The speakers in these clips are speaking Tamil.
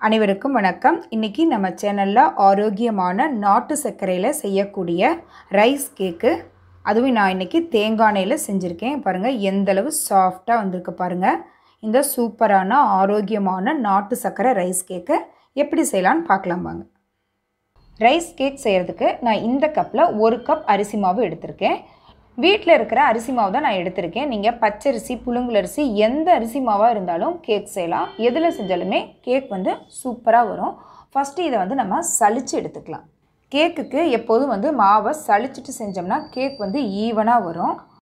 அனைவருக்கும் வணக்கம் இன்றைக்கி நம்ம சேனலில் ஆரோக்கியமான நாட்டு சர்க்கரையில் செய்யக்கூடிய ரைஸ் கேக்கு அதுவும் நான் இன்றைக்கி தேங்காய் எண்ணெயில் செஞ்சுருக்கேன் பாருங்கள் எந்தளவு சாஃப்டாக வந்திருக்கு பாருங்கள் இந்த சூப்பரான ஆரோக்கியமான நாட்டு சர்க்கரை ரைஸ் கேக்கை எப்படி செய்யலான்னு பார்க்கலாம் வாங்க ரைஸ் கேக் செய்கிறதுக்கு நான் இந்த கப்பில் ஒரு கப் அரிசி மாவு எடுத்திருக்கேன் வீட்டில் இருக்கிற அரிசி மாவு தான் நான் எடுத்திருக்கேன் நீங்கள் பச்சரிசி புழுங்கலரிசி எந்த அரிசி மாவாக இருந்தாலும் கேக் செய்யலாம் எதில் செஞ்சாலுமே கேக் வந்து சூப்பராக வரும் ஃபஸ்ட்டு இதை வந்து நம்ம சலிச்சு எடுத்துக்கலாம் கேக்குக்கு எப்போதும் வந்து மாவை சலிச்சிட்டு செஞ்சோம்னா கேக் வந்து ஈவனாக வரும்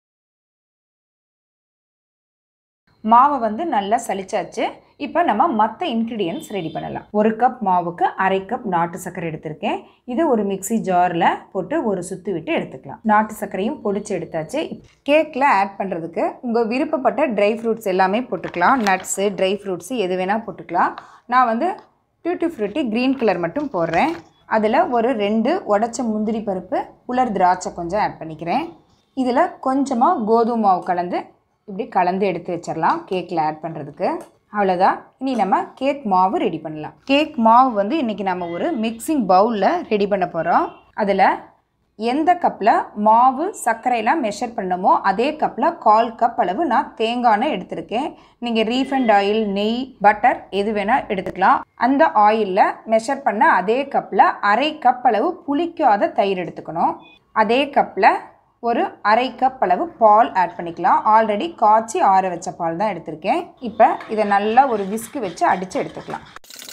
மாவை வந்து நல்லா சலிச்சாச்சு இப்போ நம்ம மற்ற இன்க்ரீடியன்ட்ஸ் ரெடி பண்ணலாம் ஒரு கப் மாவுக்கு அரை கப் நாட்டு சர்க்கரை எடுத்திருக்கேன் இது ஒரு மிக்சி ஜாரில் போட்டு ஒரு சுற்றி விட்டு எடுத்துக்கலாம் நாட்டு சர்க்கரையும் பொடிச்சு எடுத்தாச்சு கேக்கில் ஆட் பண்ணுறதுக்கு உங்கள் விருப்பப்பட்ட ட்ரை ஃப்ரூட்ஸ் எல்லாமே போட்டுக்கலாம் நட்ஸு ட்ரை ஃப்ரூட்ஸு எது வேணால் போட்டுக்கலாம் நான் வந்து டியூட்டி ஃப்ரூட்டி க்ரீன் கலர் மட்டும் போடுறேன் அதில் ஒரு ரெண்டு உடச்ச முந்திரி பருப்பு உலர் திராட்சை கொஞ்சம் ஆட் பண்ணிக்கிறேன் இதில் கொஞ்சமாக கோதுமை மாவு கலந்து இப்படி கலந்து எடுத்து வச்சிடலாம் கேக்கில் ஆட் பண்ணுறதுக்கு அவ்வளோதான் இனி நம்ம கேக் மாவு ரெடி பண்ணலாம் கேக் மாவு வந்து இன்றைக்கி நம்ம ஒரு மிக்சிங் பவுலில் ரெடி பண்ண போகிறோம் அதில் எந்த கப்பில் மாவு சர்க்கரையெல்லாம் மெஷர் பண்ணமோ அதே கப்பில் கால் கப் அளவு நான் தேங்காய் எண்ணெய் எடுத்திருக்கேன் நீங்கள் ரீஃபண்ட் ஆயில் நெய் பட்டர் எது வேணால் எடுத்துக்கலாம் அந்த ஆயிலில் மெஷர் பண்ண அதே கப்பில் அரை கப் அளவு புளிக்காத தயிர் எடுத்துக்கணும் அதே கப்பில் ஒரு அரை கப் அளவு பால் ஆட் பண்ணிக்கலாம் ஆல்ரெடி காய்ச்சி ஆற வச்ச பால் தான் எடுத்திருக்கேன் இப்போ இதை நல்லா ஒரு விஸ்கு வச்சு அடித்து எடுத்துக்கலாம்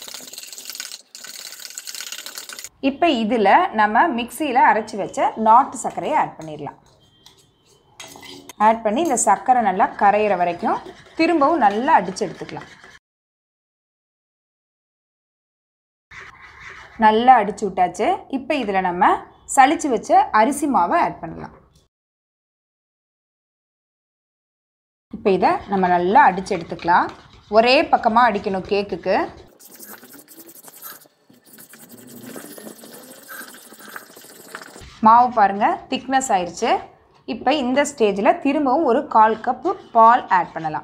இப்போ இதில் நம்ம மிக்சியில் அரைச்சி வச்ச நாட்டு சர்க்கரையை ஆட் பண்ணிடலாம் ஆட் பண்ணி இந்த சர்க்கரை நல்லா கரையிற வரைக்கும் திரும்பவும் நல்லா அடித்து எடுத்துக்கலாம் நல்லா அடித்து விட்டாச்சு இப்போ இதில் நம்ம சளிச்சு வச்ச அரிசி மாவை ஆட் பண்ணலாம் இப்போ இதை நம்ம நல்லா அடித்து எடுத்துக்கலாம் ஒரே பக்கமாக அடிக்கணும் கேக்குக்கு மாவு பாருங்கள் திக்னஸ் ஆயிடுச்சு இப்போ இந்த ஸ்டேஜில் திரும்பவும் ஒரு கால் கப்பு பால் ஆட் பண்ணலாம்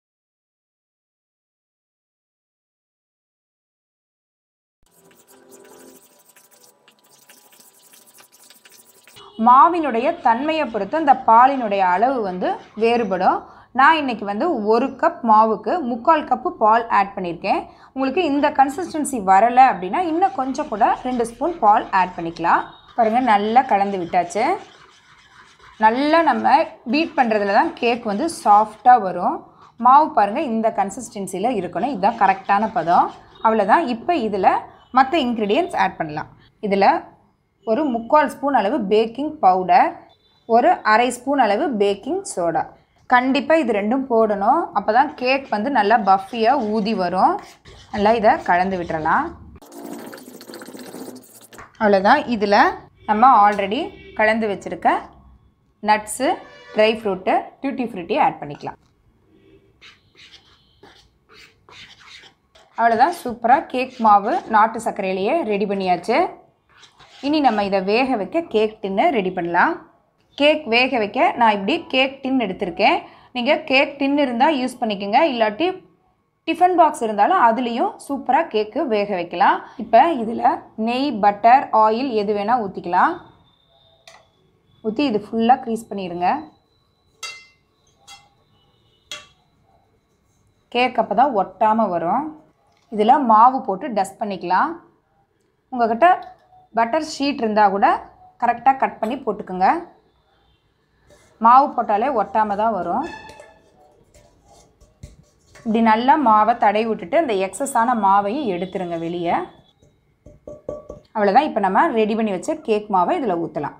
மாவினுடைய தன்மையை பொறுத்து அந்த பாலினுடைய அளவு வந்து வேறுபடும் நான் இன்றைக்கி வந்து ஒரு கப் மாவுக்கு முக்கால் கப்பு பால் ஆட் பண்ணியிருக்கேன் உங்களுக்கு இந்த கன்சிஸ்டன்சி வரலை அப்படின்னா இன்னும் கொஞ்சம் கூட ரெண்டு ஸ்பூன் பால் ஆட் பண்ணிக்கலாம் பாருங்கள் நல்லா கலந்து விட்டாச்சு நல்லா நம்ம பீட் பண்ணுறதுல தான் கேக் வந்து சாஃப்டாக வரும் மாவு பாருங்கள் இந்த கன்சிஸ்டன்சியில் இருக்கணும் இதுதான் கரெக்டான பதம் அவ்வளோதான் இப்போ இதில் மற்ற இன்க்ரீடியன்ட்ஸ் ஆட் பண்ணலாம் இதில் ஒரு முக்கால் ஸ்பூன் அளவு பேக்கிங் பவுடர் ஒரு அரை ஸ்பூன் அளவு பேக்கிங் சோடா கண்டிப்பாக இது ரெண்டும் போடணும் அப்போ தான் கேக் வந்து நல்லா பஃபியாக ஊதி வரும் நல்லா இதை கலந்து விட்டுறலாம் அவ்வளோதான் இதில் நம்ம ஆல்ரெடி கலந்து வச்சுருக்க nuts dry fruit tutti frutti add பண்ணிக்கலாம் அவ்வளோதான் சூப்பராக கேக் மாவு நாட்டு சர்க்கரையிலேயே ரெடி பண்ணியாச்சு இனி நம்ம இதை வேக வைக்க கேக் டின்னு ரெடி பண்ணலாம் கேக் வேக வைக்க நான் இப்படி கேக் டின் எடுத்திருக்கேன் நீங்கள் கேக் டின் இருந்தால் யூஸ் பண்ணிக்கோங்க இல்லாட்டி டிஃபன் பாக்ஸ் இருந்தாலும் அதுலேயும் சூப்பராக கேக்கு வேக வைக்கலாம் இப்போ இதில் நெய் பட்டர் ஆயில் எது வேணால் ஊற்றிக்கலாம் ஊற்றி இது ஃபுல்லாக க்ரீஸ் பண்ணிடுங்க கேக் அப்போ தான் ஒட்டாமல் வரும் இதில் மாவு போட்டு டஸ்ட் பண்ணிக்கலாம் உங்கள்கிட்ட பட்டர் ஷீட் இருந்தால் கூட கரெக்டாக கட் பண்ணி போட்டுக்குங்க மாவு போட்டாலே ஒட்டாமல் தான் வரும் இப்படி நல்லா மாவை தடவி விட்டுட்டு இந்த எக்ஸஸான மாவையும் எடுத்துருங்க வெளியே அவ்வளோதான் இப்போ நம்ம ரெடி பண்ணி வச்ச கேக் மாவை இதில் ஊற்றலாம்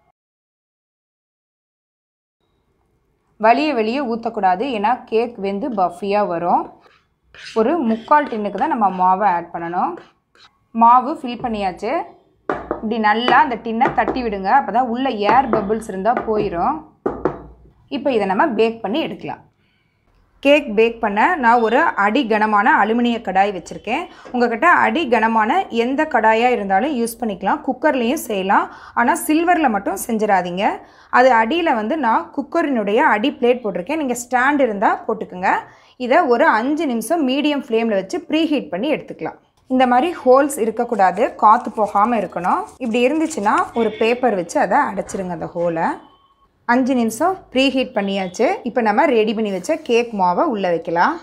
வழிய வெளியே ஊற்றக்கூடாது ஏன்னா கேக் வெந்து பஃபியாக வரும் ஒரு முக்கால் டின்னுக்கு தான் நம்ம மாவை ஆட் பண்ணணும் மாவு ஃபில் பண்ணியாச்சு இப்படி நல்லா அந்த டின்னை தட்டி விடுங்க அப்போ தான் உள்ளே ஏர் பபிள்ஸ் இருந்தால் போயிடும் இப்போ இதை நம்ம பேக் பண்ணி எடுக்கலாம் கேக் பேக் பண்ண நான் ஒரு அடி கனமான அலுமினிய கடாய் வச்சுருக்கேன் உங்கள்கிட்ட அடி கனமான எந்த கடாயாக இருந்தாலும் யூஸ் பண்ணிக்கலாம் குக்கர்லேயும் செய்யலாம் ஆனால் சில்வரில் மட்டும் செஞ்சிடாதீங்க அது அடியில் வந்து நான் குக்கரினுடைய அடி பிளேட் போட்டிருக்கேன் நீங்கள் ஸ்டாண்ட் இருந்தால் போட்டுக்கோங்க இதை ஒரு அஞ்சு நிமிஷம் மீடியம் ஃப்ளேமில் வச்சு ப்ரீ ஹீட் பண்ணி எடுத்துக்கலாம் இந்த மாதிரி ஹோல்ஸ் இருக்கக்கூடாது காற்று போகாமல் இருக்கணும் இப்படி இருந்துச்சுன்னா ஒரு பேப்பர் வச்சு அதை அடைச்சிருங்க அந்த ஹோலை அஞ்சு நிமிஷம் ப்ரீ ஹீட் பண்ணியாச்சு இப்போ நம்ம ரெடி பண்ணி வச்ச கேக் மாவை உள்ளே வைக்கலாம்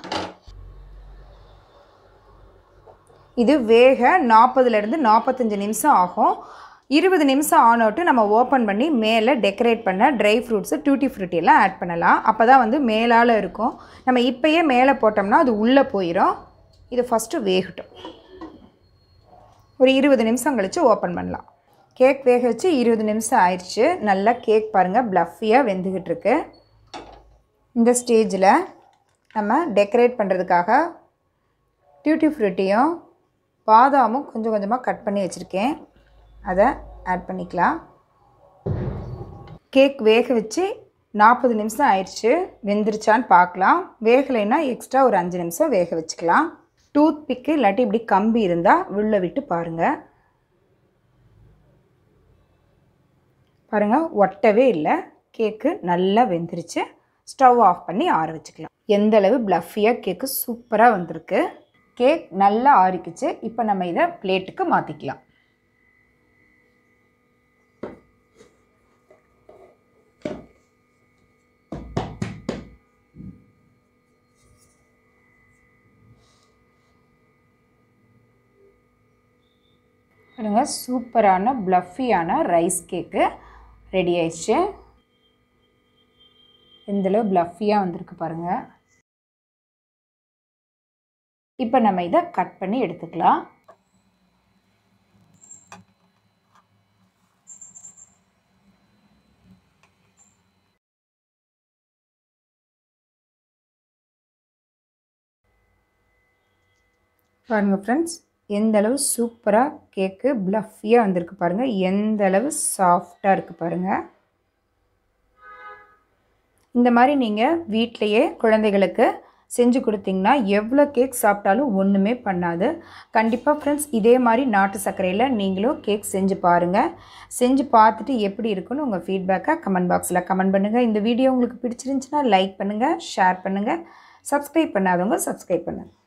இது வேக நாற்பதுலேருந்து நாற்பத்தஞ்சு நிமிஷம் ஆகும் இருபது நிமிஷம் ஆனோட்டு நம்ம ஓப்பன் பண்ணி மேலே டெக்கரேட் பண்ண ட்ரை ஃப்ரூட்ஸு டூட்டி ஃப்ரூட்டி எல்லாம் ஆட் பண்ணலாம் அப்போ தான் வந்து மேலால் இருக்கும் நம்ம இப்போயே மேலே போட்டோம்னா அது உள்ளே போயிடும் இது ஃபஸ்ட்டு வேகட்டும் ஒரு இருபது நிமிஷம் கழித்து ஓப்பன் பண்ணலாம் கேக் வேக வச்சு இருபது நிமிஷம் ஆயிடுச்சு நல்லா கேக் பாருங்கள் ப்ளஃபியாக வெந்துக்கிட்டு இருக்கு இந்த ஸ்டேஜில் நம்ம டெக்கரேட் பண்ணுறதுக்காக டியூட்டி ஃப்ரூட்டியும் பாதாமும் கொஞ்சம் கொஞ்சமாக கட் பண்ணி வச்சுருக்கேன் அதை ஆட் பண்ணிக்கலாம் கேக் வேக வச்சு நாற்பது நிமிஷம் ஆயிடுச்சு வெந்துருச்சான்னு பார்க்கலாம் வேகலைன்னா எக்ஸ்ட்ரா ஒரு அஞ்சு நிமிஷம் வேக வச்சுக்கலாம் டூத் பிக்கு இல்லாட்டி இப்படி கம்பி இருந்தால் உள்ள விட்டு பாருங்கள் பாருங்கள் ஒட்டவே இல்லை கேக்கு நல்லா வெந்துருச்சு ஸ்டவ் ஆஃப் பண்ணி ஆற வச்சுக்கலாம் எந்த அளவு ப்ளஃபியாக கேக்கு சூப்பராக வந்திருக்கு கேக் நல்லா ஆறிக்குச்சு இப்போ நம்ம இதை பிளேட்டுக்கு மாற்றிக்கலாம் பாருங்க சூப்பரான ப்ளஃபியான ரைஸ் கேக்கு ரெடி ஆயிடுச்சு எந்தளவு ப்ளஃபியாக வந்திருக்கு பாருங்கள் இப்போ நம்ம இதை கட் பண்ணி எடுத்துக்கலாம் பாருங்கள் ஃப்ரெண்ட்ஸ் எந்த அளவு சூப்பராக கேக்கு ப்ளஃபியாக வந்திருக்கு பாருங்கள் எந்த அளவு சாஃப்டாக இருக்குது பாருங்கள் இந்த மாதிரி நீங்கள் வீட்டிலையே குழந்தைகளுக்கு செஞ்சு கொடுத்தீங்கன்னா எவ்வளோ கேக் சாப்பிட்டாலும் ஒன்றுமே பண்ணாது கண்டிப்பாக ஃப்ரெண்ட்ஸ் இதே மாதிரி நாட்டு சர்க்கரையில் நீங்களும் கேக் செஞ்சு பாருங்கள் செஞ்சு பார்த்துட்டு எப்படி இருக்குன்னு உங்கள் ஃபீட்பேக்கை கமெண்ட் பாக்ஸில் கமெண்ட் பண்ணுங்கள் இந்த வீடியோ உங்களுக்கு பிடிச்சிருந்துச்சுன்னா லைக் பண்ணுங்கள் ஷேர் பண்ணுங்கள் சப்ஸ்கிரைப் பண்ணாதவங்க சப்ஸ்கிரைப் பண்ணுங்கள்